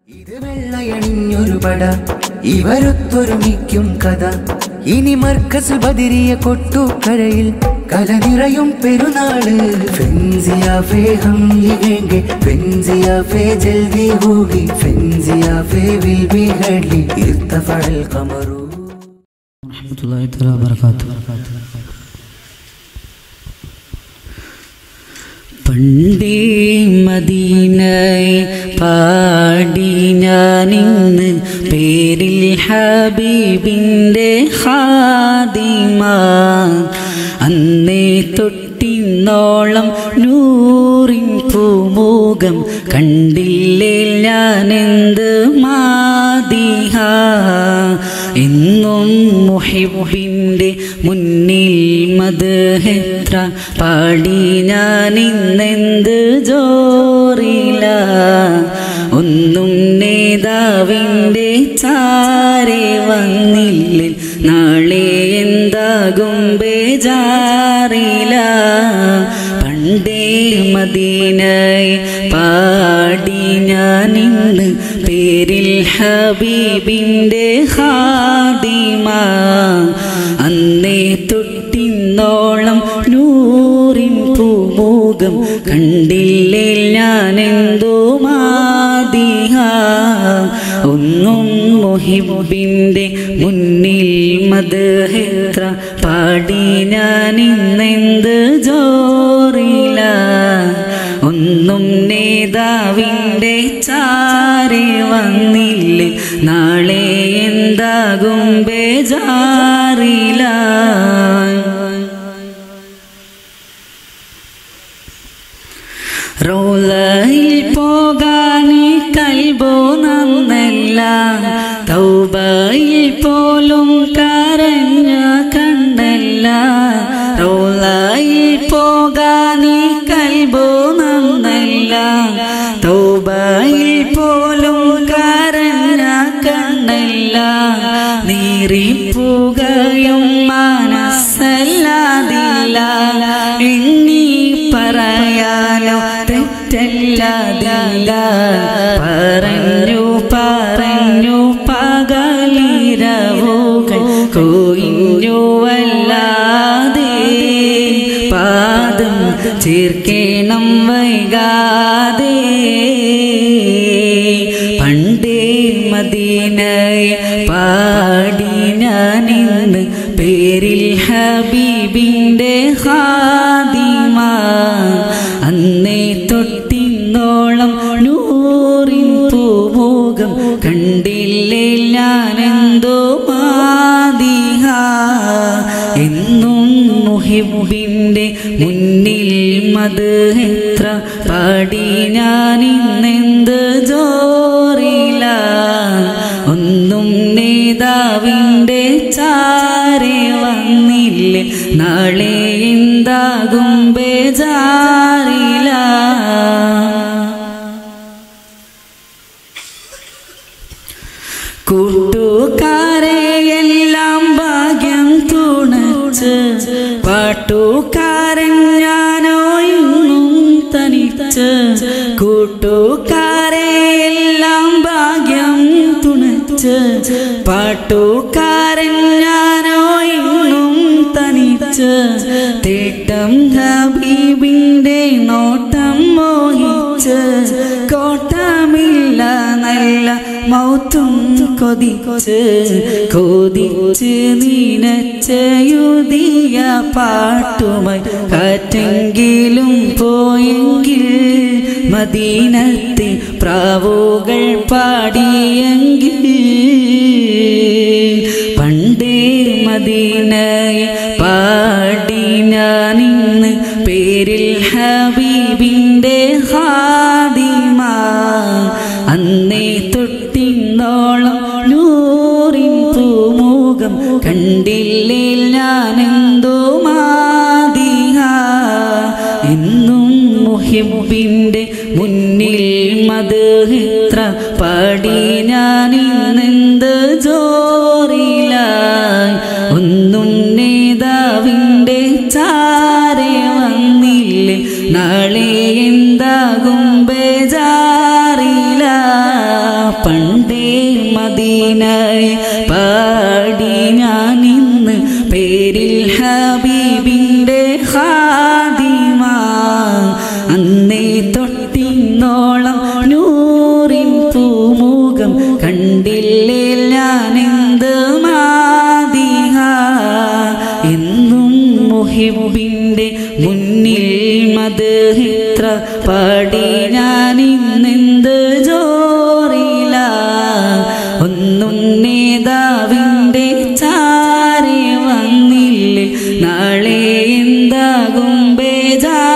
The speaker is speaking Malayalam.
ഇത് വെള്ളയണിഞ്ഞൊരു പട ഇവരൊത്തൊരുമിക്കും കഥ ഇനി മർക്കസ് ബദിരിയ കൊട്ടുക്കരയിൽ കല നിറയും പെരുന്നാള് ഫെൻസിയ ഫേ ഹം ലിഗേംഗെ ഫെൻസിയ ഫേ ജൽദി ഹോഗി ഫെൻസിയ ഫേ വിൽ ബി ഹഡ്ലി ഇർത്തഫഅൽ ഖമറു warahmatullahi taala wabarakatuh. പണ്ടേ മദീനയെ പാടി ഞാനിന്ന് പേരിൽ ഹബീബിൻ്റെ ഹാദിമ അന്നേ തൊട്ടിന്നോളം നൂറിൻ പൂമുഖം കണ്ടില്ലേ ഞാനെന്ത് മാതിഹ എന്നും മുഹിബിൻ്റെ മുന്നിൽ മധുഹെത്ര പാടി ഞാൻ ഇന്നെന്ത് ജോറില ഒന്നും നേതാവിൻ്റെ ചാരെ വന്നില്ല നാളെ എന്താകും ബേജാറില പണ്ടേ മദീനയെ പാടി ഞാൻ ഇന്ന് പേരിൽ ഹബീബിൻ്റെ ഹാദിമ അന്നേ തൊട്ടിന്നോളം നൂറിൻ പൂമുഖം കണ്ടില്ലേ ഞാൻ എന്തോ മാതിഹ ഒന്നും മുഹിബിൻ്റെ മുന്നിൽ മധുഹെത്ര പാടി ഞാൻ ഇന്നെന്ത് ജോറില ഒന്നും നേതാവിൻ്റെ ചാരെ വന്നില്ലേ നാളെ എന്താകും ബേജാറില റോലയിൽ പോകാനി കൽബോ നന്നല്ല തൗബയിൽ പോലും കരഞ്ഞ കണ്ണല്ല റോലയിൽ പോകാനി കൽബോ നന്നല്ല തൗബയിൽ പോലും കരഞ്ഞ കണ്ണല്ല നീറിപ്പുകയും മനസ്സല്ലാതില്ല എണ്ണി പറയാനോ തെറ്റല്ലാതില്ല പറഞ്ഞു പറഞ്ഞു പകലിരവുകൾ കൊയിഞ്ഞുവല്ലാതെ പാദം ചേർക്കണം വൈകാതെ പണ്ടേ മദീനയെ പാടി ഞാനിന്ന് പേരിൽ ഹബീബിൻ്റെ ഹാദിമ അന്നേ തൊട്ടിന്നോളം നൂറിൻ പൂമുഖം കണ്ടില്ലേ ഞാനെന്തോ മാതിഹ എന്നും മുഹിബിൻ്റെ മുന്നിൽ മത് എത്ര പാടി ഞാനിന്നെന്ത് ജോറില ഒന്നും നേതാവിൻ്റെ ചാരെ വന്നില്ലേ നാളെ എന്താകും ബേജാറില കൂട്ടുകാരെ എല്ലാം ഭാഗ്യം തുണച്ച് പാട്ടുകാരൻ ഞാനോ ഇന്നും തനിച്ച് കൂട്ടുകാരെ എല്ലാം ഭാഗ്യം തുണച്ച് പാട്ടുകാരൻ ഞാനോ ഇന്നും തനിച്ച് തേട്ടം ഹബീബിൻ്റെ നോട്ടം മോഹിച്ച് കോട്ടമില്ല നല്ല മൗത്തും കൊതിച്ച് കൊതിച്ച് നീനച്ചയുതിയ പാട്ടുമായി കാറ്റെങ്കിലും പോയെങ്കിൽ മദീനത്തെ പ്രാവുകൾ പാടിയെങ്കിൽ പണ്ടേ മദീനയെ പാടി ഞാനിന്ന് പേരിൽ ഹബീബിൻ്റെ ഹാദിമ അന്നേ തൊട്ടിന്നോളം നൂറിൻ പൂമുഖം കണ്ടില്ലേ ഞാനെന്തോ മാതിഹ എന്നും മുഹിബിൻ്റെ മുന്നിൽ മധുഹിത്ര പാടി ഞാനിന്നെന്ത് ജോറില ഒന്നും നേതാവിൻ്റെ ചാരെ വന്നില്ലേ നാളെ എന്താകും ബേജാറില പണ്ടേ മദീനയെ പാടി ഞാൻ ഇന്ന് പേരിൽ ഹബീബിൻ്റെ ഹാദിമ അന്നേ തൊട്ടിന്നോളം നൂറിൻ പൂമുഖം കണ്ടില്ലേ ഞാൻ എന്ത് മാതിഹ എന്നും മുഹിബിൻ്റെ മുന്നിൽ മതഹിത്ര പാടി ഞാൻ ഇന്നെന്ത് ജോറില ഒന്നും നേതാവിൻ്റെ ചാരെ വന്നില്ലേ നാളെ എന്താകും ബേജാറില